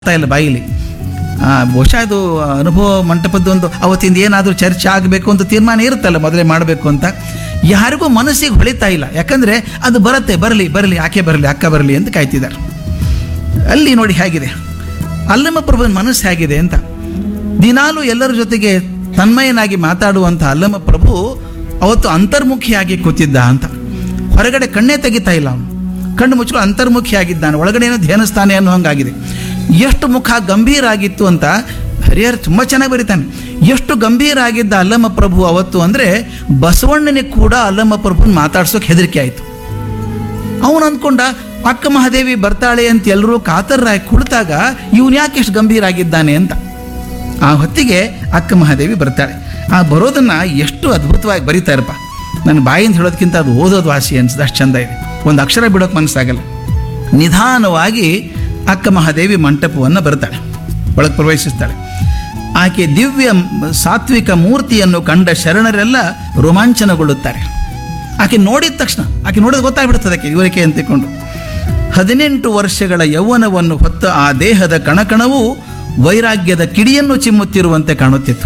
ಆಗ್ತಾ ಇಲ್ಲ ಬಾಯಿಲಿ ಆ, ಬಹುಶಃ ಅದು ಅನುಭವ ಮಂಟಪದ ಒಂದು ಅವತ್ತಿಂದ ಏನಾದರೂ ಚರ್ಚೆ ಆಗಬೇಕು ಅಂತ ತೀರ್ಮಾನ ಇರುತ್ತಲ್ಲ ಮೊದಲೇ ಮಾಡಬೇಕು ಅಂತ ಯಾರಿಗೂ ಮನಸ್ಸಿಗೆ ಹೊಳಿತಾ ಇಲ್ಲ ಯಾಕಂದ್ರೆ ಅದು ಬರುತ್ತೆ ಬರಲಿ ಬರಲಿ ಆಕೆ ಬರಲಿ ಅಕ್ಕ ಬರಲಿ ಅಂತ ಕಾಯ್ತಿದ್ದಾರೆ ಅಲ್ಲಿ ನೋಡಿ ಹೇಗಿದೆ ಅಲ್ಲಮ್ಮ ಪ್ರಭುವಿನ ಮನಸ್ಸು ಹೇಗಿದೆ ಅಂತ ದಿನಾಲು ಎಲ್ಲರ ಜೊತೆಗೆ ತನ್ಮಯನಾಗಿ ಮಾತಾಡುವಂಥ ಅಲ್ಲಮ್ಮ ಪ್ರಭು ಅವತ್ತು ಅಂತರ್ಮುಖಿಯಾಗಿ ಕೂತಿದ್ದ ಅಂತ ಹೊರಗಡೆ ಕಣ್ಣೇ ತೆಗಿತಾ ಇಲ್ಲ ಅವನು ಕಣ್ಣು ಮುಚ್ಚಲು ಅಂತರ್ಮುಖಿಯಾಗಿದ್ದಾನೆ ಒಳಗಡೆ ಏನೋ ಧ್ಯಾನಸ್ಥಾನೆ ಅನ್ನೋ ಹಂಗಾಗಿದೆ ಎಷ್ಟು ಮುಖ ಗಂಭೀರ ಆಗಿತ್ತು ಅಂತ ಹರಿಹರ್ ತುಂಬ ಚೆನ್ನಾಗಿ ಬರೀತಾನೆ ಎಷ್ಟು ಗಂಭೀರ ಆಗಿದ್ದ ಅಲ್ಲಮ್ಮ ಪ್ರಭು ಅವತ್ತು ಅಂದರೆ ಬಸವಣ್ಣನಿಗೆ ಕೂಡ ಅಲ್ಲಮ್ಮ ಪ್ರಭುನ ಮಾತಾಡ್ಸೋಕೆ ಹೆದರಿಕೆ ಆಯಿತು ಅವನು ಅಂದ್ಕೊಂಡ ಅಕ್ಕ ಮಹಾದೇವಿ ಬರ್ತಾಳೆ ಅಂತ ಎಲ್ಲರೂ ಕಾತರರಾಗಿ ಕುಳಿತಾಗ ಇವನು ಯಾಕೆ ಎಷ್ಟು ಗಂಭೀರ ಆಗಿದ್ದಾನೆ ಅಂತ ಆ ಹೊತ್ತಿಗೆ ಅಕ್ಕ ಮಹಾದೇವಿ ಬರ್ತಾಳೆ ಆ ಬರೋದನ್ನ ಎಷ್ಟು ಅದ್ಭುತವಾಗಿ ಬರೀತಾರಪ್ಪ ನನ್ನ ಬಾಯಿಂದ ಹೇಳೋದಕ್ಕಿಂತ ಅದು ಓದೋದು ವಾಸಿ ಅನ್ಸುತ್ತೆ ಅಷ್ಟು ಚಂದ ಇದೆ ಒಂದು ಅಕ್ಷರ ಬಿಡೋಕೆ ಮನಸ್ಸಾಗಲ್ಲ ನಿಧಾನವಾಗಿ ಅಕ್ಕ ಮಹಾದೇವಿ ಮಂಟಪವನ್ನು ಬರ್ತಾಳೆ ಒಳಗೆ ಪ್ರವೇಶಿಸ್ತಾಳೆ ಆಕೆ ದಿವ್ಯ ಸಾತ್ವಿಕ ಮೂರ್ತಿಯನ್ನು ಕಂಡ ಶರಣರೆಲ್ಲ ರೋಮಾಂಚನಗೊಳ್ಳುತ್ತಾರೆ ಆಕೆ ನೋಡಿದ ತಕ್ಷಣ ಆಕೆ ನೋಡಿದ ಗೊತ್ತಾಗ್ಬಿಡ್ತದೆ ಆಕೆ ಇವರಿಕೆ ಅಂತ ತಿಳ್ಕೊಂಡು ಹದಿನೆಂಟು ವರ್ಷಗಳ ಯೌವನವನ್ನು ಹೊತ್ತ ಆ ದೇಹದ ಕಣಕಣವು ವೈರಾಗ್ಯದ ಕಿಡಿಯನ್ನು ಚಿಮ್ಮುತ್ತಿರುವಂತೆ ಕಾಣುತ್ತಿತ್ತು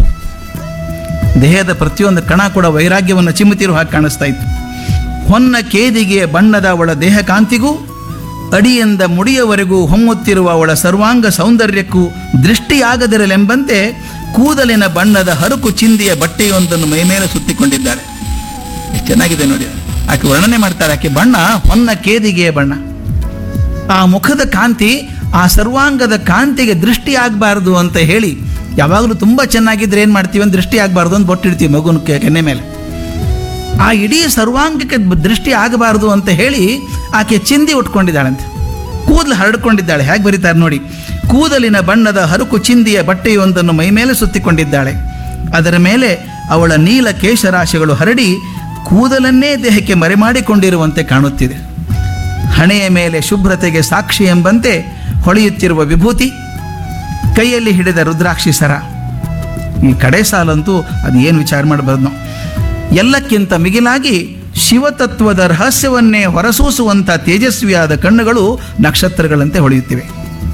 ದೇಹದ ಪ್ರತಿಯೊಂದು ಕಣ ಕೂಡ ವೈರಾಗ್ಯವನ್ನು ಚಿಮ್ಮುತ್ತಿರುವ ಹಾಗೆ ಕಾಣಿಸ್ತಾ ಇತ್ತು ಹೊನ್ನ ಕೇದಿಗೆಯ ಬಣ್ಣದ ಅವಳ ದೇಹ ಕಾಂತಿಗೂ ಅಡಿಯಿಂದ ಮುಡಿಯವರೆಗೂ ಹೊಮ್ಮುತ್ತಿರುವ ಅವಳ ಸರ್ವಾಂಗ ಸೌಂದರ್ಯಕ್ಕೂ ದೃಷ್ಟಿಯಾಗದಿರಲೆಂಬಂತೆ ಕೂದಲಿನ ಬಣ್ಣದ ಹರುಕು ಚಿಂದಿಯ ಬಟ್ಟೆಯೊಂದನ್ನು ಮೈಮೇಲೆ ಸುತ್ತಿಕೊಂಡಿದ್ದಾಳೆ ಎಷ್ಟು ಚೆನ್ನಾಗಿದೆ ನೋಡಿ ಆಕೆ ವರ್ಣನೆ ಮಾಡ್ತಾರೆ ಆಕೆ ಬಣ್ಣ ಹೊನ್ನ ಕೇದಿಗೆಯ ಬಣ್ಣ ಆ ಮುಖದ ಕಾಂತಿ ಆ ಸರ್ವಾಂಗದ ಕಾಂತಿಗೆ ದೃಷ್ಟಿ ಆಗಬಾರ್ದು ಅಂತ ಹೇಳಿ ಯಾವಾಗಲೂ ತುಂಬ ಚೆನ್ನಾಗಿದ್ರೆ ಏನು ಮಾಡ್ತೀವಿ ಅಂತ ದೃಷ್ಟಿ ಆಗಬಾರ್ದು ಅಂತ ಬೊಟ್ಟಿಡ್ತೀವಿ ಮಗುನ ಕೆ- ಕೆನ್ನೆ ಮೇಲೆ ಆ ಇಡೀ ಸರ್ವಾಂಗಕ್ಕೆ ಬ- ದೃಷ್ಟಿ ಆಗಬಾರ್ದು ಅಂತ ಹೇಳಿ ಆಕೆ ಚಿಂದಿ ಉಟ್ಕೊಂಡಿದ್ದಾಳಂತೆ ಕೂದಲು ಹರಡ್ಕೊಂಡಿದ್ದಾಳೆ ಹೇಗೆ ಬರೀತಾರೆ ನೋಡಿ ಕೂದಲಿನ ಬಣ್ಣದ ಹರುಕು ಚಿಂದಿಯ ಬಟ್ಟೆಯೊಂದನ್ನು ಮೈಮೇಲೆ ಸುತ್ತಿಕೊಂಡಿದ್ದಾಳೆ ಅದರ ಮೇಲೆ ಅವಳ ನೀಲ ಕೇಶರಾಶಿಗಳು ಹರಡಿ ಕೂದಲನ್ನೇ ದೇಹಕ್ಕೆ ಮರೆಮಾಡಿಕೊಂಡಿರುವಂತೆ ಕಾಣುತ್ತಿದೆ ಹಣೆಯ ಮೇಲೆ ಶುಭ್ರತೆಗೆ ಸಾಕ್ಷಿ ಎಂಬಂತೆ ಹೊಳೆಯುತ್ತಿರುವ ವಿಭೂತಿ ಕೈಯಲ್ಲಿ ಹಿಡಿದ ರುದ್ರಾಕ್ಷಿ ಸರ ಈ ಕಡೆ ಸಾಲಂತೂ ಅದು ಏನು ವಿಚಾರ ಮಾಡಬಾರ್ದು ನಾವು ಎಲ್ಲಕ್ಕಿಂತ ಮಿಗಿಲಾಗಿ ಶಿವತತ್ವದ ರಹಸ್ಯವನ್ನೇ ಹೊರಸೂಸುವಂಥ ತೇಜಸ್ವಿಯಾದ ಕಣ್ಣುಗಳು ನಕ್ಷತ್ರಗಳಂತೆ ಹೊಳೆಯುತ್ತಿವೆ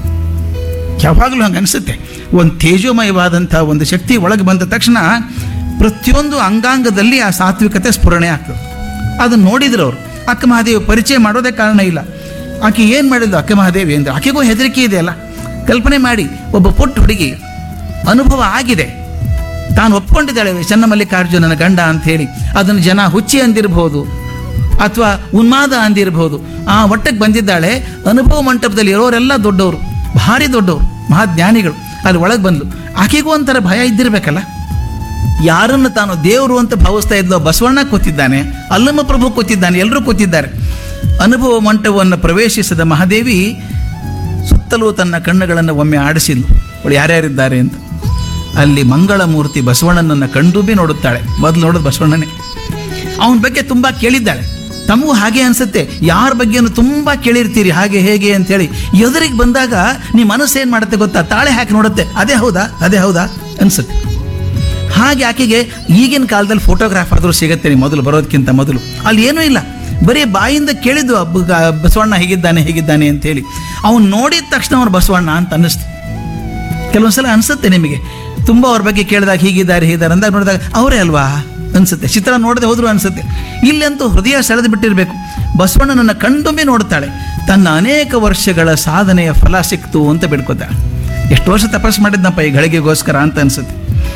ಯಾವಾಗಲೂ ಹಂಗೆ ಅನಿಸುತ್ತೆ ಒಂದು ತೇಜೋಮಯವಾದಂಥ ಒಂದು ಶಕ್ತಿ ಒಳಗೆ ಬಂದ ತಕ್ಷಣ ಪ್ರತಿಯೊಂದು ಅಂಗಾಂಗದಲ್ಲಿ ಆ ಸಾತ್ವಿಕತೆ ಸ್ಫುರಣೆ ಆಗ್ತದೆ ಅದನ್ನು ನೋಡಿದ್ರು ಅವರು ಅಕ್ಕ ಮಹಾದೇವಿ ಪರಿಚಯ ಮಾಡೋದೇ ಕಾರಣ ಇಲ್ಲ ಆಕೆ ಏನು ಮಾಡಿದ್ಲು ಅಕ್ಕ ಮಹಾದೇವಿ ಅಂದರೆ ಆಕೆಗೂ ಹೆದರಿಕೆ ಇದೆ ಅಲ್ಲ ಕಲ್ಪನೆ ಮಾಡಿ ಒಬ್ಬ ಪುಟ್ಟ ಹುಡುಗಿ ಅನುಭವ ಆಗಿದೆ ತಾನು ಒಪ್ಕೊಂಡಿದ್ದಾಳೆ ಚನ್ನಮಲ್ಲಿಕಾರ್ಜುನನ ಗಂಡ ಅಂತ ಹೇಳಿ ಅದನ್ನು ಜನ ಹುಚ್ಚಿ ಅಂದಿರಬಹುದು ಅಥವಾ ಉನ್ಮಾದ ಅಂದಿರಬಹುದು ಆ ಒಟ್ಟಕ್ಕೆ ಬಂದಿದ್ದಾಳೆ ಅನುಭವ ಮಂಟಪದಲ್ಲಿ ಇರೋರೆಲ್ಲ ದೊಡ್ಡವರು ಭಾರಿ ದೊಡ್ಡವರು ಮಹಾಜ್ಞಾನಿಗಳು ಅಲ್ಲಿ ಒಳಗೆ ಬಂದ್ಲು ಆಕೆಗೂ ಒಂಥರ ಭಯ ಇದ್ದಿರ್ಬೇಕಲ್ಲ ಯಾರನ್ನು ತಾನು ದೇವರು ಅಂತ ಭಾವಿಸ್ತಾ ಇದ್ಲೋ ಬಸವಣ್ಣ ಕೂತಿದ್ದಾನೆ ಅಲ್ಲಮ್ಮ ಪ್ರಭು ಕೂತಿದ್ದಾನೆ ಎಲ್ಲರೂ ಕೂತಿದ್ದಾರೆ ಅನುಭವ ಮಂಟಪವನ್ನು ಪ್ರವೇಶಿಸಿದ ಮಹಾದೇವಿ ಸುತ್ತಲೂ ತನ್ನ ಕಣ್ಣುಗಳನ್ನು ಒಮ್ಮೆ ಆಡಿಸಿದ್ಲು ಅವಳು ಯಾರ್ಯಾರಿದ್ದಾರೆ ಅಂತ ಅಲ್ಲಿ ಮಂಗಳಮೂರ್ತಿ ಬಸವಣ್ಣನನ್ನು ಕಂಡುಬಿ ನೋಡುತ್ತಾಳೆ ಮೊದಲು ನೋಡೋದು ಬಸವಣ್ಣನೇ ಅವನ ಬಗ್ಗೆ ತುಂಬ ಕೇಳಿದ್ದಾಳೆ ತಮಗೂ ಹಾಗೆ ಅನ್ಸುತ್ತೆ ಯಾರ ಬಗ್ಗೆನೂ ತುಂಬ ಕೇಳಿರ್ತೀರಿ ಹಾಗೆ ಹೇಗೆ ಅಂತೇಳಿ ಎದುರಿಗೆ ಬಂದಾಗ ನಿಮ್ಮ ಮನಸ್ಸು ಏನು ಮಾಡುತ್ತೆ ಗೊತ್ತಾ ತಾಳೆ ಹಾಕಿ ನೋಡುತ್ತೆ ಅದೇ ಹೌದಾ ಅದೇ ಹೌದಾ ಅನ್ಸುತ್ತೆ ಹಾಗೆ ಆಕೆಗೆ ಈಗಿನ ಕಾಲದಲ್ಲಿ ಫೋಟೋಗ್ರಾಫ್ ಆದರೂ ಸಿಗುತ್ತೆ ನೀವು ಮೊದಲು ಬರೋದಕ್ಕಿಂತ ಮೊದಲು ಅಲ್ಲಿ ಏನೂ ಇಲ್ಲ ಬರೀ ಬಾಯಿಂದ ಕೇಳಿದ್ದು ಅಬ್ಬ- ಗ- ಬಸವಣ್ಣ ಹೇಗಿದ್ದಾನೆ ಹೇಗಿದ್ದಾನೆ ಅಂತೇಳಿ ಅವನು ನೋಡಿದ ತಕ್ಷಣ ಅವನು ಬಸವಣ್ಣ ಅಂತ ಅನ್ನಿಸ್ತು ಕೆಲವೊಂದ್ಸಲ ಅನಿಸುತ್ತೆ ನಿಮಗೆ ತುಂಬ ಅವ್ರ ಬಗ್ಗೆ ಕೇಳಿದಾಗ ಹೀಗಿದ್ದಾರೆ ಹೀಗಿದ್ದಾರೆ ಅಂದಾಗ ನೋಡಿದಾಗ ಅವರೇ ಅಲ್ವಾ ಅನ್ಸುತ್ತೆ ಚಿತ್ರ ನೋಡದೆ ಹೋದ್ರು ಅನ್ಸುತ್ತೆ ಇಲ್ಲಂತೂ ಹೃದಯ ಸೆಳೆದು ಬಿಟ್ಟಿರಬೇಕು ಬಸವಣ್ಣನನ್ನು ಕಣ್ತುಂಬಿ ನೋಡ್ತಾಳೆ ತನ್ನ ಅನೇಕ ವರ್ಷಗಳ ಸಾಧನೆಯ ಫಲ ಸಿಕ್ತು ಅಂತ ಬಿಡ್ಕೋತಾಳೆ ಎಷ್ಟು ವರ್ಷ ತಪಸ್ಸು ಮಾಡಿದ್ನಪ್ಪ ಈ ಗಳಿಗೆಗೋಸ್ಕರ ಅಂತ ಅನ್ಸುತ್ತೆ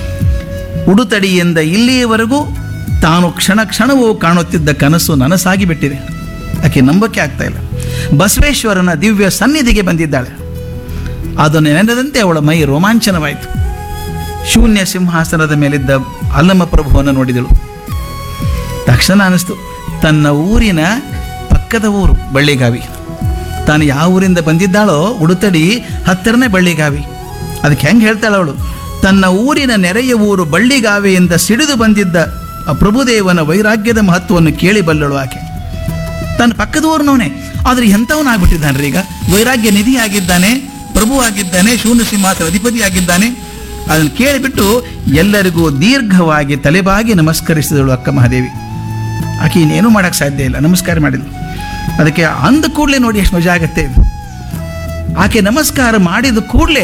ಉಡುತಡಿಯಿಂದ ಇಲ್ಲಿಯವರೆಗೂ ತಾನು ಕ್ಷಣ ಕ್ಷಣವೂ ಕಾಣುತ್ತಿದ್ದ ಕನಸು ನನಸಾಗಿ ಬಿಟ್ಟಿದೆ ಆಕೆ ನಂಬಕ್ಕೆ ಆಗ್ತಾ ಇಲ್ಲ ಬಸವೇಶ್ವರನ ದಿವ್ಯ ಸನ್ನಿಧಿಗೆ ಬಂದಿದ್ದಾಳೆ ಅದನ್ನು ನೆನೆದಂತೆ ಅವಳ ಮೈ ರೋಮಾಂಚನವಾಯಿತು ಶೂನ್ಯ ಸಿಂಹಾಸನದ ಮೇಲಿದ್ದ ಅಲ್ಲಮ್ಮ ಪ್ರಭುವನ್ನು ನೋಡಿದಳು ತಕ್ಷಣ ಅನಿಸ್ತು ತನ್ನ ಊರಿನ ಪಕ್ಕದ ಊರು ಬಳ್ಳಿಗಾವಿ ತಾನು ಯಾವ ಊರಿಂದ ಬಂದಿದ್ದಾಳೋ ಉಡುತಡಿ ಹತ್ತಿರನೇ ಬಳ್ಳಿಗಾವಿ ಅದಕ್ಕೆ ಹೆಂಗೆ ಹೇಳ್ತಾಳೆ ಅವಳು ತನ್ನ ಊರಿನ ನೆರೆಯ ಊರು ಬಳ್ಳಿಗಾವಿಯಿಂದ ಸಿಡಿದು ಬಂದಿದ್ದ ಆ ಪ್ರಭುದೇವನ ವೈರಾಗ್ಯದ ಮಹತ್ವವನ್ನು ಕೇಳಿ ಬಲ್ಲಳು ಆಕೆ ತನ್ನ ಪಕ್ಕದ ಊರಿನವನೇ ಆದರೆ ಎಂಥವನಾಗ್ಬಿಟ್ಟಿದ್ದಾನೆ ಈಗ ವೈರಾಗ್ಯ ನಿಧಿ ಆಗಿದ್ದಾನೆ ಪ್ರಭು ಆಗಿದ್ದಾನೆ ಶೂನ್ಯ ಸಿಂಹಾಸನ ಅಧಿಪತಿ ಆಗಿದ್ದಾನೆ ಅದನ್ನು ಕೇಳಿಬಿಟ್ಟು ಎಲ್ಲರಿಗೂ ದೀರ್ಘವಾಗಿ ತಲೆಬಾಗಿ ನಮಸ್ಕರಿಸಿದಳು ಅಕ್ಕ ಮಹಾದೇವಿ ಆಕೆ ಇನ್ನೇನು ಮಾಡೋಕ್ಕೆ ಸಾಧ್ಯ ಇಲ್ಲ ನಮಸ್ಕಾರ ಮಾಡಿದ್ಲು ಅದಕ್ಕೆ ಅಂದ ಕೂಡಲೇ ನೋಡಿ ಎಷ್ಟು ಮಜಾ ಆಗತ್ತೆ ಇದು ಆಕೆ ನಮಸ್ಕಾರ ಮಾಡಿದ ಕೂಡಲೇ